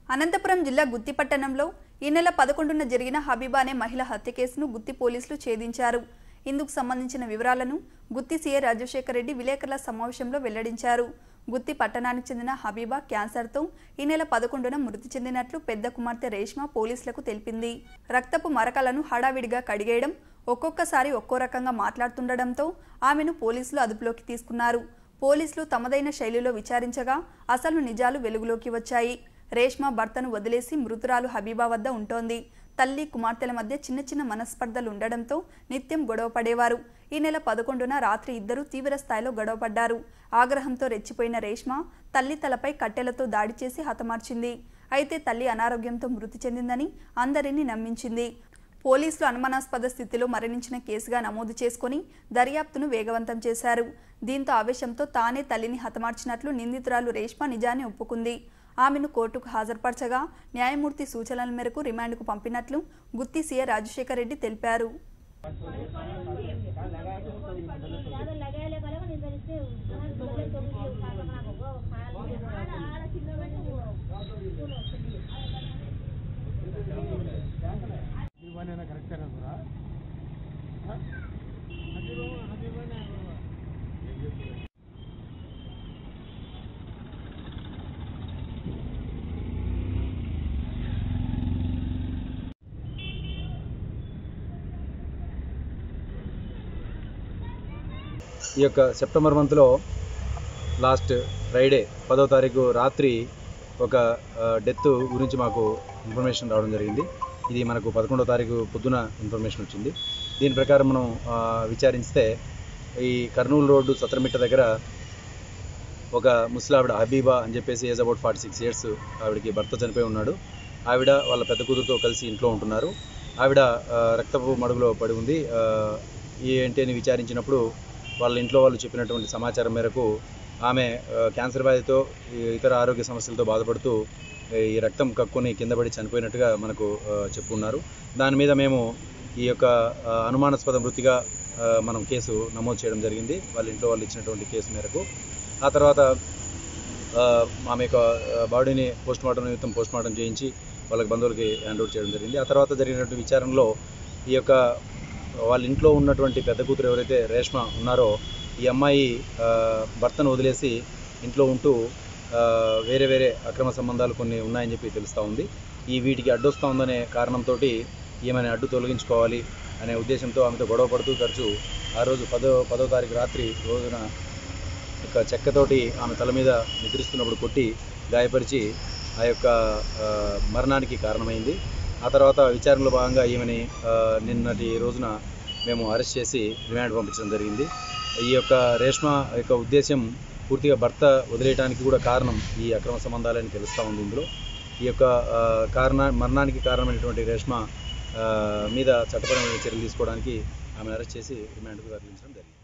అనంతపురం జిల్లా గుత్తి పట్టణంలో ఈ నెల పదకొండున జరిగిన హబీబా అనే మహిళ హత్య కేసును గుత్తి పోలీసులు ఛేదించారు ఇందుకు సంబంధించిన వివరాలను గుత్తి సీఏ రాజశేఖర రెడ్డి విలేకరుల సమావేశంలో వెల్లడించారు గుత్తి పట్టణానికి చెందిన హబీబా క్యాన్సర్తో ఈ నెల పదకొండున మృతి చెందినట్లు పెద్ద కుమార్తె రేష్మ పోలీసులకు తెలిపింది రక్తపు మరకలను హడావిడిగా కడిగేయడం ఒక్కొక్కసారి ఒక్కో రకంగా మాట్లాడుతుండడంతో ఆమెను పోలీసులు అదుపులోకి తీసుకున్నారు పోలీసులు తమదైన శైలిలో విచారించగా అసలు నిజాలు వెలుగులోకి వచ్చాయి రేష్మ భర్తను వదిలేసి మృతురాలు హబీబా వద్ద ఉంటోంది తల్లి కుమార్తెల మధ్య చిన్న చిన్న మనస్పర్ధలు ఉండడంతో నిత్యం గొడవ పడేవారు ఈ నెల పదకొండున రాత్రి ఇద్దరు తీవ్ర స్థాయిలో గొడవపడ్డారు ఆగ్రహంతో రెచ్చిపోయిన రేష్మ తల్లి తలపై కట్టెలతో దాడి చేసి హతమార్చింది అయితే తల్లి అనారోగ్యంతో మృతి చెందిందని అందరినీ నమ్మించింది పోలీసులు అనుమానాస్పద స్థితిలో మరణించిన కేసుగా నమోదు చేసుకుని దర్యాప్తును వేగవంతం చేశారు దీంతో ఆవేశంతో తానే తల్లిని హతమార్చినట్లు నిందితురాలు రేష్మ నిజాన్ని ఒప్పుకుంది ఆమెను కోర్టుకు హాజరుపరచగా న్యాయమూర్తి సూచనల మేరకు రిమాండ్కు పంపినట్లు గుత్తి సీఏ రాజశేఖర రెడ్డి తెలిపారు ज्यादा लगाए ले करेगा नहीं तो इससे वहाँ से बगल तो मुझे उठा कर बना होगा खा लिया आला आला चिल्लो में तो सुनो ఇవన్నీ కరెక్టేనా కూడా ఈ యొక్క సెప్టెంబర్ మంత్లో లాస్ట్ ఫ్రైడే పదో తారీఖు రాత్రి ఒక డెత్ గురించి మాకు ఇన్ఫర్మేషన్ రావడం జరిగింది ఇది మనకు పదకొండో తారీఖు పొద్దున ఇన్ఫర్మేషన్ వచ్చింది దీని ప్రకారం మనం ఆ, విచారిస్తే ఈ కర్నూలు రోడ్డు సత్రమిట్ట దగ్గర ఒక ముసలావిడ హబీబా అని చెప్పేసి age about forty six years ఆవిడకి భర్త చనిపోయి ఉన్నాడు ఆవిడ వాళ్ళ పెద్ద కూతురుతో కలిసి ఇంట్లో ఉంటున్నారు ఆవిడ ఆ, రక్తపు మడుగులో పడి ఉంది ఆ, ఏంటి అని విచారించినప్పుడు వాళ్ళ ఇంట్లో వాళ్ళు చెప్పినటువంటి సమాచారం మేరకు ఆమె ఆ, క్యాన్సర్ వ్యాధితో ఈ ఇతర ఆరోగ్య సమస్యలతో బాధపడుతూ ఈ రక్తం కక్కుని కింద పడి చనిపోయినట్టుగా మనకు ఆ, చెప్పున్నారు దాని మీద మేము ఈ యొక్క ఆ, అనుమానాస్పద మృతిగా ఆ, మనం కేసు నమోదు చేయడం జరిగింది వాళ్ళ ఇంట్లో వాళ్ళు ఇచ్చినటువంటి కేసు మేరకు ఆ తర్వాత ఆ, ఆమె యొక్క ఆ, బాడీని పోస్ట్ మార్టం నిమిత్తం పోస్ట్ మార్టం చేయించి వాళ్ళకి బంధువులకి హ్యాండ్ ఓవర్ చేయడం జరిగింది ఆ తర్వాత జరిగినటువంటి విచారణలో ఈ యొక్క వాళ్ళ ఇంట్లో ఉన్నటువంటి పెద్ద కూతురు ఎవరైతే రేష్మ ఉన్నారో ఈ అమ్మాయి ఆ, భర్తను వదిలేసి ఇంట్లో ఉంటూ ఆ, వేరే వేరే అక్రమ సంబంధాలు కొన్ని ఉన్నాయని చెప్పి తెలుస్తూ ఉంది ఈ వీటికి అడ్డొస్తూ ఉందనే కారణంతో ఈమెను అడ్డు తొలగించుకోవాలి అనే ఉద్దేశంతో ఆమెతో గొడవ పడుతూ తరచు ఆ రోజు పదో పదో తారీఖు రాత్రి రోజున ఒక చెక్కతోటి ఆమె తల మీద నిద్రిస్తున్నప్పుడు కొట్టి గాయపరిచి ఆ యొక్క ఆ, మరణానికి కారణమైంది ఆ తర్వాత విచారణలో భాగంగా ఈమెని ఆ, నిన్నటి రోజున మేము అరెస్ట్ చేసి రిమాండ్ పంపించడం జరిగింది ఈ యొక్క రేష్మ యొక్క ఉద్దేశం పూర్తిగా భర్త వదిలేయడానికి కూడా కారణం ఈ అక్రమ సంబంధాలని తెలుస్తూ ఉంది ఇందులో ఈ యొక్క ఆ, కారణ మరణానికి కారణమైనటువంటి రేష్మ ఆ, మీద చట్టపరమైన చర్యలు తీసుకోవడానికి ఆమెను అరెస్ట్ చేసి రిమాండ్కు తరలించడం జరిగింది